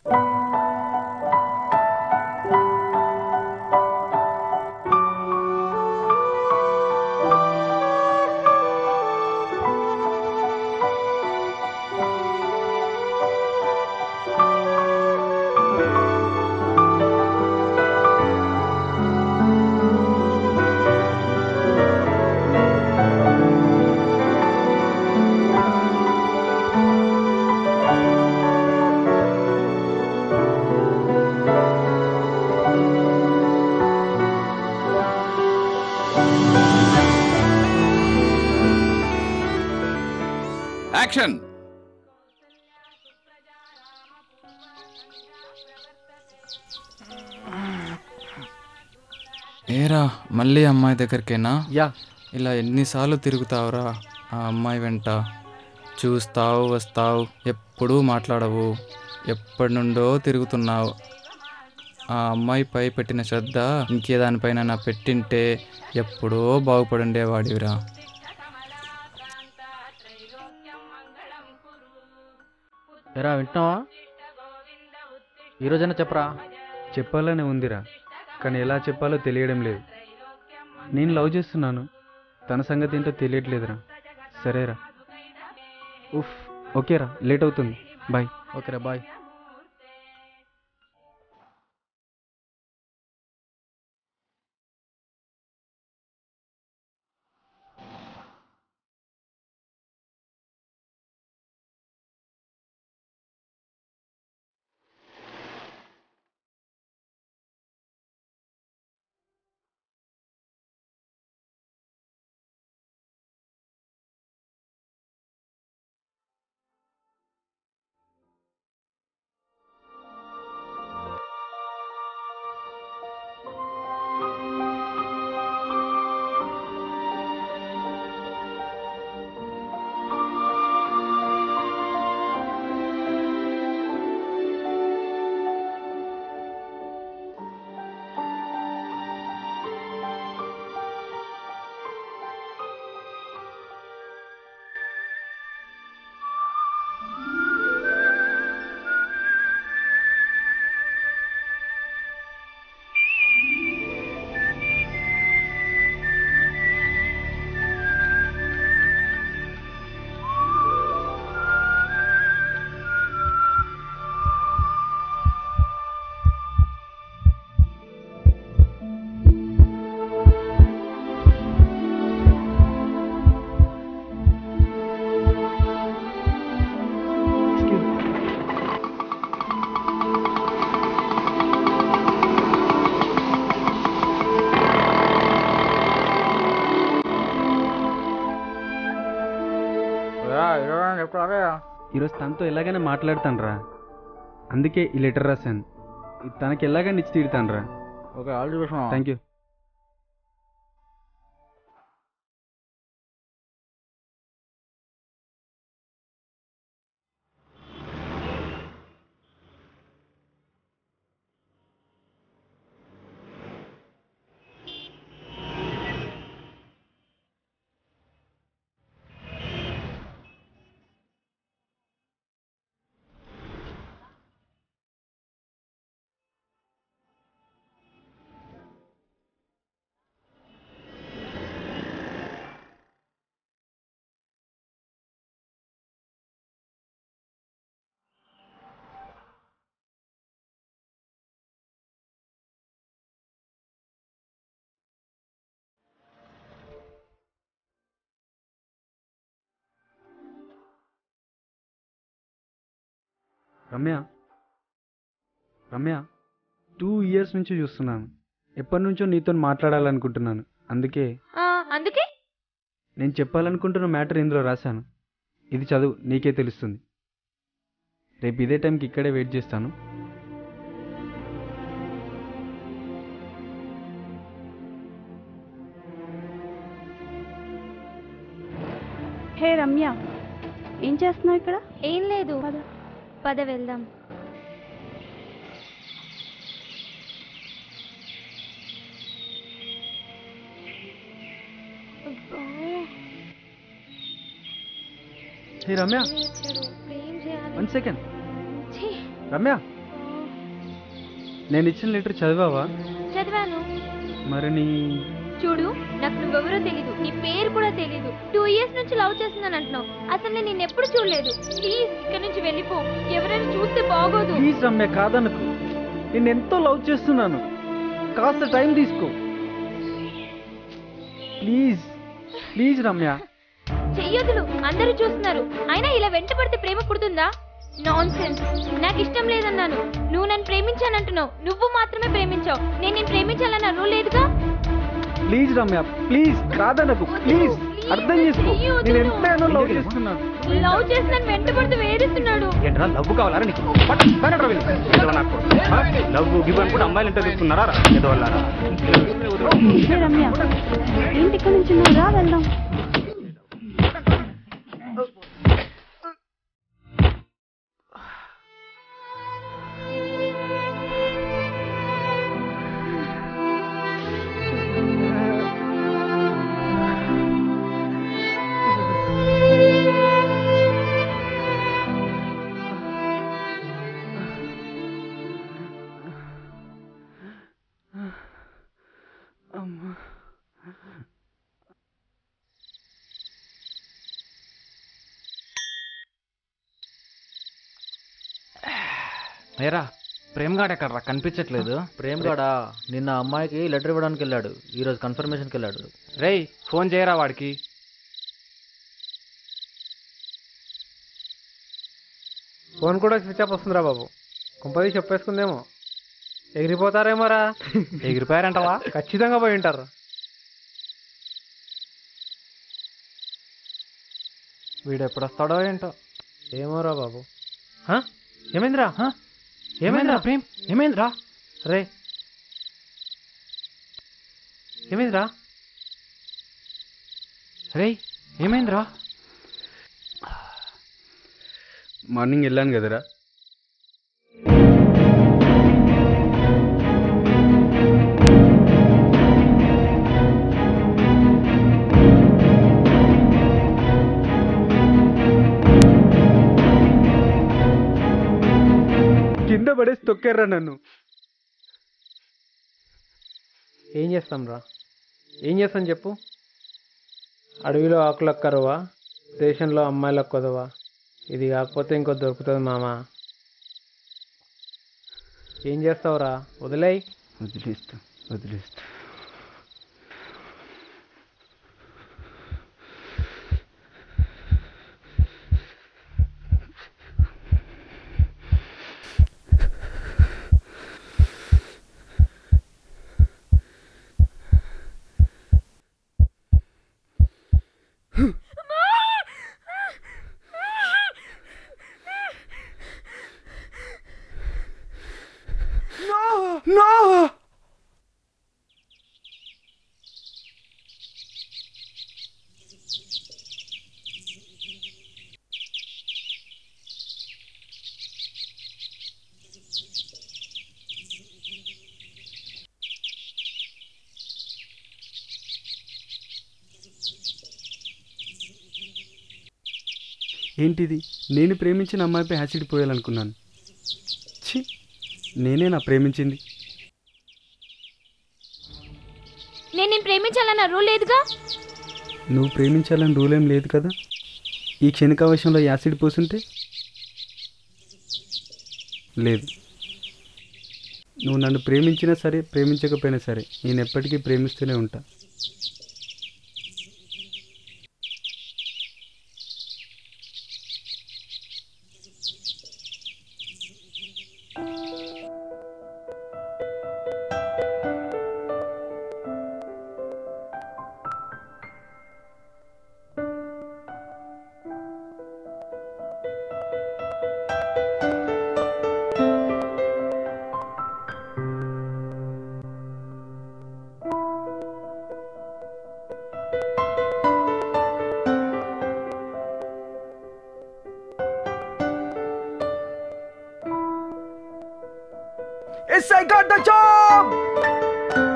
Action ఏరా మళ్ళీ అమ్మాయి దగ్గరికేనా యా ఇలా ఎన్నిసార్లు తిరుగుతావురా ఆ అమ్మాయి వెంట చూస్తావు వస్తావు ఎప్పుడూ మాట్లాడవు ఎప్పటి నుండో తిరుగుతున్నావు ఆ అమ్మాయిపై పెట్టిన శ్రద్ధ ఇంకే దానిపైన నా పెట్టింటే ఎప్పుడో బాగుపడుండేవాడివిరా ఎరా వింటున్నావా ఈరోజైనా చెప్పరా చెప్పాలనే ఉందిరా కానీ ఎలా చెప్పాలో తెలియడం లేదు నేను లవ్ చేస్తున్నాను తన సంగతి ఏంటో తెలియట్లేదురా సరేరా ఉఫ్ ఓకేరా లేట్ అవుతుంది బాయ్ ఓకేరా బాయ్ ఈరోజు తనతో ఎలాగైనా మాట్లాడతాను రా అందుకే ఈ లెటర్ రాశాను ఇది తనకి ఎలాగైనా ఇచ్చి తీరుతాను రా okay all the best thank you Ramya Ramya two years నుంచి చూస్తున్నాను ఎప్పటి నుంచో నీతో మాట్లాడాలనుకుంటున్నాను అందుకే ఆ, అందుకే నేను చెప్పాలనుకుంటున్న మ్యాటర్ ఇందులో రాశాను ఇది చదువు నీకే తెలుస్తుంది రేపు ఇదే టైంకి ఇక్కడే వెయిట్ చేస్తాను హే రమ్య ఏం చేస్తున్నావు ఇక్కడ ఏం లేదు పద వెళ్దాం అబ్బా, హే రమ్య వచ్చాడు. ఇప్పుడు ఏం చేయాలి వన్ సెకండ్ ఛీ, రమ్య అబ్బా. నేను ఇచ్చిన లెటర్ చదివావా చదివాను మరి నీ చూడు నాకు నువ్వెవరో తెలీదు నీ పేరు కూడా తెలీదు టూ ఇయర్స్ నుంచి లవ్ చేస్తున్నాను అంటున్నావు అసలు నేను నిన్ను ఎప్పుడు చూడలేదు ప్లీజ్ ఇక్కడ నుంచి వెళ్ళిపో ఎవరైనా చూస్తే బాగోదు ప్లీజ్ రమ్య కాదనుకు నేను ఎంతో లవ్ చేస్తున్నాను కాస్త టైం తీసుకో ప్లీజ్ ప్లీజ్ రమ్య చెయ్యొద్దులు అందరూ చూస్తున్నారు అయినా ఇలా వెంట పడితే ప్రేమ పుడుతుందా నాన్ సెన్స్ నాకు ఇష్టం లేదన్నాను నువ్వు నన్ను ప్రేమించానంటున్నావు నువ్వు మాత్రమే ప్రేమించావు నేను నేను ప్రేమించాలన్న రూల్ లేదుగా ప్లీజ్ రమ్య ప్లీజ్ కాదనకు ప్లీజ్ అర్థం చేసుకో నేను ఎంతైనా లవ్ చేస్తున్నాను లవ్ చేసి నన్ను వెంట పడితే వేధిస్తున్నాడు ఏంట్రా లవ్ కావాలా నీకు పట్టు, బయటకు రా వీళ్ళు. ఏదో నాకు ఆ? లవ్ గివ్ అనుకుంటే అమ్మాయిలు ఎంత తీసుకున్నారా రా? ఏదో వాళ్ళారా హే రమ్య ఏంటి ఇక్కడ నుంచి నువ్వు రా వెళ్దాం ఏరా ప్రేమ్గాడ్ ఎక్కడ కనిపించట్లేదు ప్రేమ్గాడా నిన్న అమ్మాయికి లెటర్ ఇవ్వడానికి వెళ్ళాడు ఈరోజు కన్ఫర్మేషన్కి వెళ్ళాడు రేయ్ ఫోన్ చేయరా వాడికి ఫోన్ కూడా స్విచ్ ఆఫ్ వస్తుందిరా బాబు కుంపది చెప్పేసుకుందేమో ఎగిరిపోతారేమోరా ఎగిరిపోయారంటవా ఖచ్చితంగా పోయి ఉంటారు వీడు ఎప్పుడు వస్తాడో ఏంటో ఏమోరా బాబు హ? ఏమైందిరా హ? ఏమైందిరా ప్రేమ్ ఏమైందిరా రే ఏమైందిరా రేయ్ ఏమైందిరా మార్నింగ్ వెళ్ళాను కదరా కింద పడేసి తొక్కారా నన్ను ఏం చేస్తాం రా ఏం చేస్తాం చెప్పు అడవిలో ఆకులకు కరువా దేశంలో అమ్మాయిలకు కొదవా ఇది కాకపోతే ఇంకో దొరుకుతుంది మామ ఏం చేస్తావురా వదిలేయ్ వదిలేస్తా వదిలేస్తా ఏంటిది నేను ప్రేమించిన అమ్మాయిపై యాసిడ్ పోయాలనుకున్నాను ఛీ నేనే నా ప్రేమించింది నేను నేను ప్రేమించాలన్న రూల్ లేదుగా నువ్వు ప్రేమించాలని రూల్ ఏం లేదు కదా ఈ క్షణికావశంలో యాసిడ్ పోస్తుంటే లేదు నువ్వు నన్ను ప్రేమించినా సరే ప్రేమించకపోయినా సరే నేను ఎప్పటికీ ప్రేమిస్తూనే ఉంటా Yes, I got the job!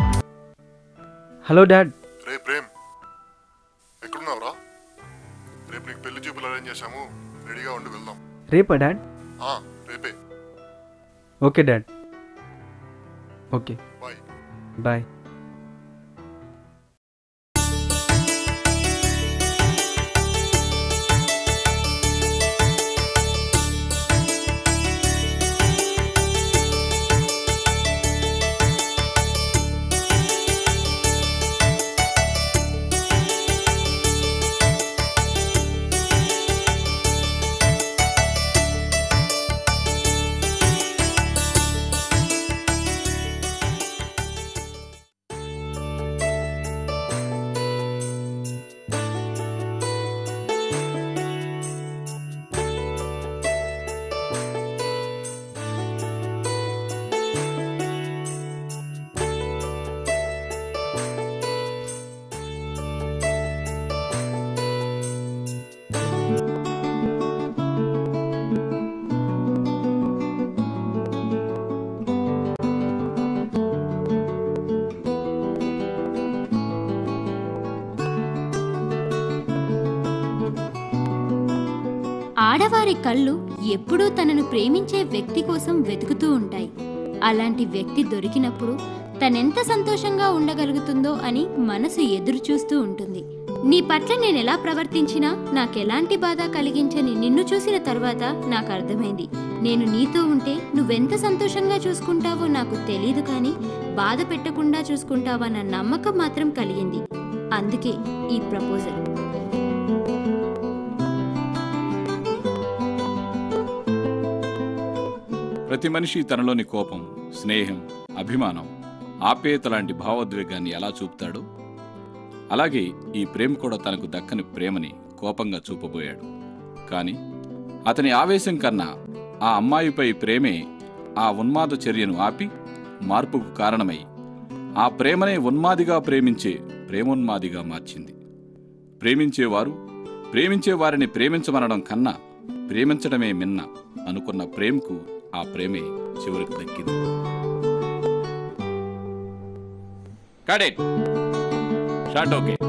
Hello dad రే ప్రేమ్ ఎక్కడున్నావురా రేపు నీకు పెళ్లి చూపులు అరేంజ్ చేశాము రెడీగా ఉండి వెళ్దాం రేపా డాడ్ ఆ, రేపే okay dad okay bye bye ఆడవారి కళ్ళు ఎప్పుడూ తనను ప్రేమించే వ్యక్తి కోసం వెతుకుతూ ఉంటాయి అలాంటి వ్యక్తి దొరికినప్పుడు తనెంత సంతోషంగా ఉండగలుగుతుందో అని మనసు ఎదురు చూస్తూ ఉంటుంది నీ పట్ల నేను ఎలా ప్రవర్తించినా నాకెలాంటి బాధ కలిగించని నిన్ను చూసిన తర్వాత నాకు అర్థమైంది నేను నీతో ఉంటే నువ్వెంత సంతోషంగా చూసుకుంటావో నాకు తెలియదు కానీ బాధ పెట్టకుండా చూసుకుంటావన్న నమ్మకం మాత్రం కలిగింది అందుకే ఈ ప్రపోజల్ ప్రతి మనిషి తనలోని కోపం స్నేహం అభిమానం ఆప్యాయత లాంటి భావోద్వేగాన్ని ఎలా చూపుతాడో అలాగే ఈ ప్రేమ కూడా తనకు దక్కని ప్రేమని కోపంగా చూపబోయాడు కానీ అతని ఆవేశం కన్నా ఆ అమ్మాయిపై ప్రేమే ఆ ఉన్మాద చర్యను ఆపి మార్పుకు కారణమై ఆ ప్రేమనే ఉన్మాదిగా ప్రేమించే ప్రేమోన్మాదిగా మార్చింది ప్రేమించేవారు ప్రేమించే వారిని ప్రేమించమనడం కన్నా ప్రేమించడమే మిన్న అనుకున్న ప్రేమకు ఆ ప్రేమే చివరికి దక్కింది కడెట్ షాట్ ఓకే